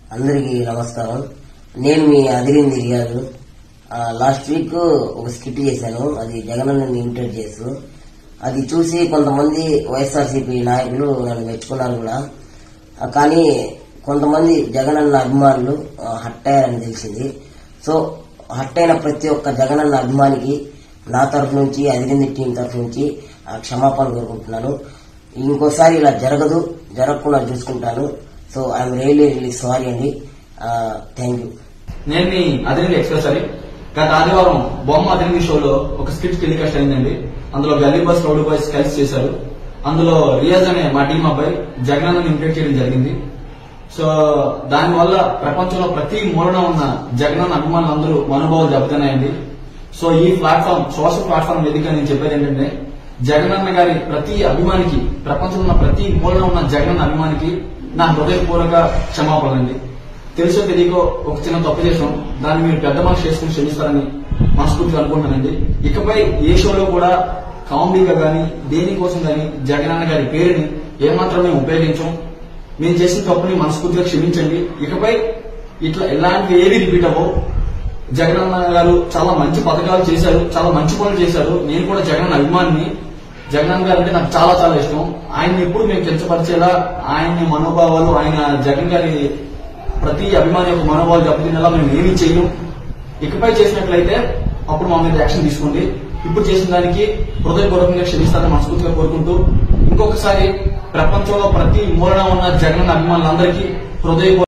అందరికీ నమస్కారం నేను మీ అదిరింది రియాజు ఆ, లాస్ట్ వీక్ ఒక స్కిట్ చేశాను అది జగనన్నని ఇమిటేట్ చేస్తూ అది చూసి కొంతమంది వైఎస్ఆర్సీపీ నాయకులు నన్ను మెచ్చుకున్నారు కూడా ఆ, కానీ కొంతమంది జగనన్న అభిమానులు ఆ, హట్ అయ్యారని తెలిసింది సో హట్ అయిన ప్రతి ఒక్క జగనన్న అభిమానికి నా తరఫు నుంచి అదిరింది టీం తరఫు నుంచి ఆ, క్షమాపణ కోరుకుంటున్నాను ఇంకోసారి ఇలా జరగదు జరగకుండా చూసుకుంటాను so I'm really really sorry అండి థ్యాంక్ యూ నేను మీ అదిరింది ఎక్స్ప్రెస్ అని గత ఆదివారం బొమ్మ అదిరింది షోలో ఒక స్క్రిప్ట్ టెలికాస్ట్ అయిందండి అందులో గల్లీ బస్ రౌడీ బాయ్స్ కలిసి చేశారు అందులో రియాజ్ అనే మా టీం అబ్బాయి జగనన్నను ఇమిటేట్ చేయడం జరిగింది సో దానివల్ల ప్రపంచంలో ప్రతి మూలన ఉన్న జగనన్న అభిమానులందరూ మనోభావాలు దెబ్బతిన్నాయండి సో ఈ ప్లాట్ఫామ్ సోషల్ ప్లాట్ఫామ్ వేదిక నేను చెప్పేది ఏంటంటే జగనన్న గారి ప్రతి అభిమానికి ప్రపంచంలో ఉన్న ప్రతి మూలన ఉన్న జగనన్న అభిమానికి నా హృదయపూర్వక క్షమాపణండి తెలుసో తెలియకో ఒక చిన్న తప్పు చేసాం దాన్ని మీరు పెద్ద మనసు చేసుకుని క్షమిస్తారని మనస్ఫూర్తిగా అనుకుంటున్నానండి ఇకపై ఏ షోలో కూడా కామెడీగా గానీ దేనికోసం గానీ జగనన్న గారి పేరుని ఏమాత్రం మేము ఉపయోగించాం మేము చేసిన తప్పుని మనస్ఫూర్తిగా క్షమించండి ఇకపై ఇట్లా ఇలాంటివి ఏవి రిపీట్ అవ్వవు జగనన్న గారు చాలా మంచి పథకాలు చేశారు చాలా మంచి పనులు చేశారు నేను కూడా జగనన్న అభిమానిని జగనన్న గారు అంటే నాకు చాలా చాలా ఇష్టం ఆయన్ని ఎప్పుడు మేము కించపరిచేలా ఆయన్ని మనోభావాలు ఆయన జగన్ గారి ప్రతి అభిమాని యొక్క మనోభావాలు దెబ్బతినేలా మేము ఏమీ చేయము ఇకపై చేసినట్లయితే అప్పుడు మా మీద యాక్షన్ తీసుకోండి ఇప్పుడు చేసిన దానికి హృదయపూర్వకంగా క్షమిస్తారని మనస్ఫూర్తిగా కోరుకుంటూ ఇంకొకసారి ప్రపంచంలో ప్రతి మూలన ఉన్న జగన్ అభిమానులందరికీ హృదయ